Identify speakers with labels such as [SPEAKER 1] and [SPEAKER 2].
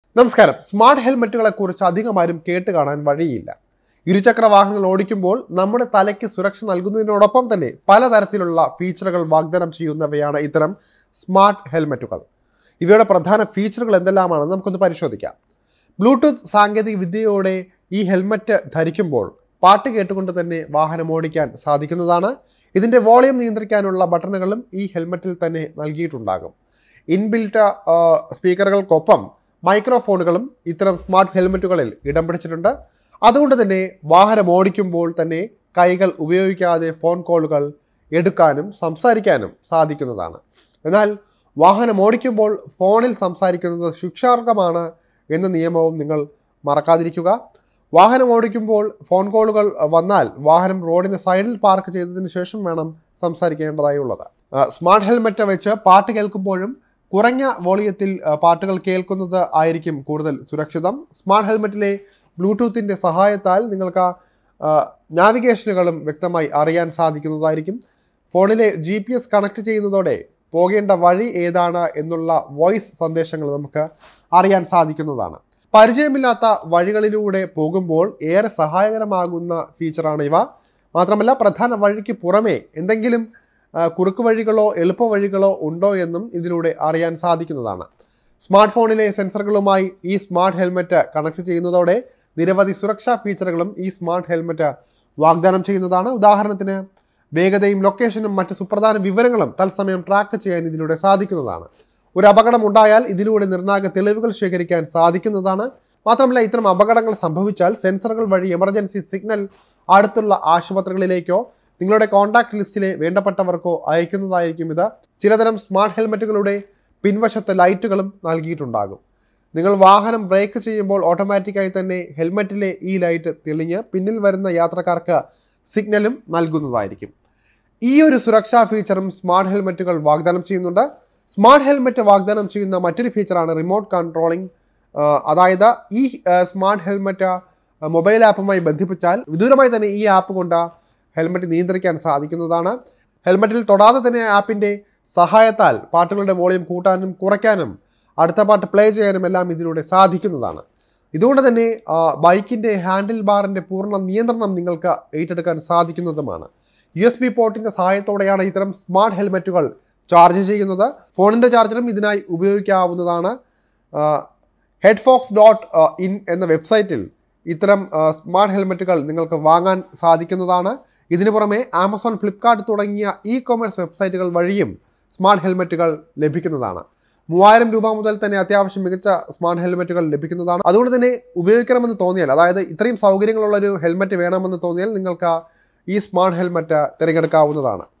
[SPEAKER 1] നമസ്കാരം സ്മാർട്ട് ഹെൽമെറ്റുകളെ കുറിച്ച് അധികം ആരും കേട്ട് കാണാൻ വഴിയില്ല ഇരുചക്ര വാഹനങ്ങൾ ഓടിക്കുമ്പോൾ നമ്മുടെ തലയ്ക്ക് സുരക്ഷ നൽകുന്നതിനോടൊപ്പം തന്നെ പലതരത്തിലുള്ള ഫീച്ചറുകൾ വാഗ്ദാനം ചെയ്യുന്നവയാണ് ഇത്തരം സ്മാർട്ട് ഹെൽമെറ്റുകൾ ഇവയുടെ പ്രധാന ഫീച്ചറുകൾ എന്തെല്ലാമാണെന്ന് നമുക്കൊന്ന് പരിശോധിക്കാം ബ്ലൂടൂത്ത് സാങ്കേതിക വിദ്യയോടെ ഈ ഹെൽമറ്റ് ധരിക്കുമ്പോൾ പാട്ട് കേട്ടുകൊണ്ട് തന്നെ വാഹനം ഓടിക്കാൻ സാധിക്കുന്നതാണ് ഇതിൻ്റെ വോളിയം നിയന്ത്രിക്കാനുള്ള ബട്ടണുകളും ഈ ഹെൽമറ്റിൽ തന്നെ നൽകിയിട്ടുണ്ടാകും ഇൻബിൽറ്റ് സ്പീക്കറുകൾക്കൊപ്പം മൈക്രോഫോണുകളും ഇത്തരം സ്മാർട്ട് ഹെൽമറ്റുകളിൽ ഇടം പിടിച്ചിട്ടുണ്ട് അതുകൊണ്ട് തന്നെ വാഹനം ഓടിക്കുമ്പോൾ തന്നെ കൈകൾ ഉപയോഗിക്കാതെ ഫോൺ കോളുകൾ എടുക്കാനും സംസാരിക്കാനും സാധിക്കുന്നതാണ് എന്നാൽ വാഹനം ഓടിക്കുമ്പോൾ ഫോണിൽ സംസാരിക്കുന്നത് ശിക്ഷാർഹമാണ് എന്ന നിയമവും നിങ്ങൾ മറക്കാതിരിക്കുക വാഹനം ഓടിക്കുമ്പോൾ ഫോൺ കോളുകൾ വന്നാൽ വാഹനം റോഡിന് സൈഡിൽ പാർക്ക് ചെയ്തതിന് ശേഷം വേണം സംസാരിക്കേണ്ടതായി ഉള്ളത് സ്മാർട്ട് ഹെൽമെറ്റ് വെച്ച് പാട്ട് കേൾക്കുമ്പോഴും കുറഞ്ഞ വോളിയത്തിൽ ആ, പാട്ടുകൾ കേൾക്കുന്നത് ആയിരിക്കും കൂടുതൽ സുരക്ഷിതം സ്മാർട്ട് ഹെൽമെറ്റിലെ ബ്ലൂടൂത്തിൻ്റെ സഹായത്താൽ നിങ്ങൾക്ക് ആ, നാവിഗേഷനുകളും വ്യക്തമായി അറിയാൻ സാധിക്കുന്നതായിരിക്കും ഫോണിലെ ജി പി എസ് കണക്ട് ചെയ്യുന്നതോടെ പോകേണ്ട വഴി ഏതാണ് എന്നുള്ള വോയിസ് സന്ദേശങ്ങൾ നമുക്ക് അറിയാൻ സാധിക്കുന്നതാണ് പരിചയമില്ലാത്ത വഴികളിലൂടെ പോകുമ്പോൾ ഏറെ സഹായകരമാകുന്ന ഫീച്ചറാണ് ഇവ മാത്രമല്ല പ്രധാന വഴിക്ക് പുറമേ എന്തെങ്കിലും ആ, കുറുക്ക് വഴികളോ എളുപ്പ വഴികളോ ഉണ്ടോ എന്നും ഇതിലൂടെ അറിയാൻ സാധിക്കുന്നതാണ് സ്മാർട്ട് ഫോണിലെ സെൻസറുകളുമായി ഈ സ്മാർട്ട് ഹെൽമെറ്റ് കണക്ട് ചെയ്യുന്നതോടെ നിരവധി സുരക്ഷാ ഫീച്ചറുകളും ഈ സ്മാർട്ട് ഹെൽമെറ്റ് വാഗ്ദാനം ചെയ്യുന്നതാണ് ഉദാഹരണത്തിന് വേഗതയും ലൊക്കേഷനും മറ്റ് സുപ്രധാന വിവരങ്ങളും തത്സമയം ട്രാക്ക് ചെയ്യാൻ ഇതിലൂടെ സാധിക്കുന്നതാണ് ഒരു അപകടം ഉണ്ടായാൽ ഇതിലൂടെ നിർണായക തെളിവുകൾ ശേഖരിക്കാൻ സാധിക്കുന്നതാണ് മാത്രമല്ല ഇത്തരം അപകടങ്ങൾ സംഭവിച്ചാൽ സെൻസറുകൾ വഴി എമർജൻസി സിഗ്നൽ അടുത്തുള്ള ആശുപത്രികളിലേക്കോ നിങ്ങളുടെ കോൺടാക്ട് ലിസ്റ്റിലെ വേണ്ടപ്പെട്ടവർക്കോ അയക്കുന്നതായിരിക്കും ഇത് ചിലതരം സ്മാർട്ട് ഹെൽമെറ്റുകളുടെ പിൻവശത്ത് ലൈറ്റുകളും നൽകിയിട്ടുണ്ടാകും നിങ്ങൾ വാഹനം ബ്രേക്ക് ചെയ്യുമ്പോൾ ഓട്ടോമാറ്റിക്കായി തന്നെ ഹെൽമെറ്റിലെ ഈ ലൈറ്റ് തെളിഞ്ഞ് പിന്നിൽ വരുന്ന യാത്രക്കാർക്ക് സിഗ്നലും നൽകുന്നതായിരിക്കും ഈ ഒരു സുരക്ഷാ ഫീച്ചറും സ്മാർട്ട് ഹെൽമെറ്റുകൾ വാഗ്ദാനം ചെയ്യുന്നുണ്ട് സ്മാർട്ട് ഹെൽമെറ്റ് വാഗ്ദാനം ചെയ്യുന്ന മറ്റൊരു ഫീച്ചറാണ് റിമോട്ട് കൺട്രോളിംഗ് അതായത് ഈ സ്മാർട്ട് ഹെൽമെറ്റ് മൊബൈൽ ആപ്പുമായി ബന്ധിപ്പിച്ചാൽ വിദൂരമായി തന്നെ ഈ ആപ്പ് കൊണ്ട് ഹെൽമെറ്റ് നിയന്ത്രിക്കാൻ സാധിക്കുന്നതാണ് ഹെൽമെറ്റിൽ തൊടാതെ തന്നെ ആപ്പിൻ്റെ സഹായത്താൽ പാട്ടുകളുടെ വോളിയം കൂട്ടാനും കുറയ്ക്കാനും അടുത്ത പാട്ട് പ്ലേ ചെയ്യാനും എല്ലാം ഇതിലൂടെ സാധിക്കുന്നതാണ് ഇതുകൊണ്ട് തന്നെ ആ, ബൈക്കിൻ്റെ ഹാൻഡിൽ ബാറിൻ്റെ പൂർണ്ണ നിയന്ത്രണം നിങ്ങൾക്ക് ഏറ്റെടുക്കാൻ സാധിക്കുന്നതുമാണ് യു എസ് ബി പോർട്ടിൻ്റെ സഹായത്തോടെയാണ് ഇത്തരം സ്മാർട്ട് ഹെൽമെറ്റുകൾ ചാർജ് ചെയ്യുന്നത് ഫോണിൻ്റെ ചാർജറും ഇതിനായി ഉപയോഗിക്കാവുന്നതാണ് ഹെഡ്ഫോക്സ് ഡോട്ട് ഇൻ എന്ന വെബ്സൈറ്റിൽ ഇത്തരം ആ, സ്മാർട്ട് ഹെൽമെറ്റുകൾ നിങ്ങൾക്ക് വാങ്ങാൻ സാധിക്കുന്നതാണ് ഇതിനു പുറമെ ആമസോൺ ഫ്ലിപ്കാർട്ട് തുടങ്ങിയ ഇ കൊമേഴ്സ് വെബ്സൈറ്റുകൾ വഴിയും സ്മാർട്ട് ഹെൽമെറ്റുകൾ ലഭിക്കുന്നതാണ് മൂവായിരം രൂപ മുതൽ തന്നെ അത്യാവശ്യം മികച്ച സ്മാർട്ട് ഹെൽമെറ്റുകൾ ലഭിക്കുന്നതാണ് അതുകൊണ്ട് തന്നെ ഉപയോഗിക്കണമെന്ന് തോന്നിയാൽ അതായത് ഇത്രയും സൗകര്യങ്ങളുള്ള ഒരു ഹെൽമെറ്റ് വേണമെന്ന് തോന്നിയാൽ നിങ്ങൾക്ക് ഈ സ്മാർട്ട് ഹെൽമെറ്റ് തിരഞ്ഞെടുക്കാവുന്നതാണ്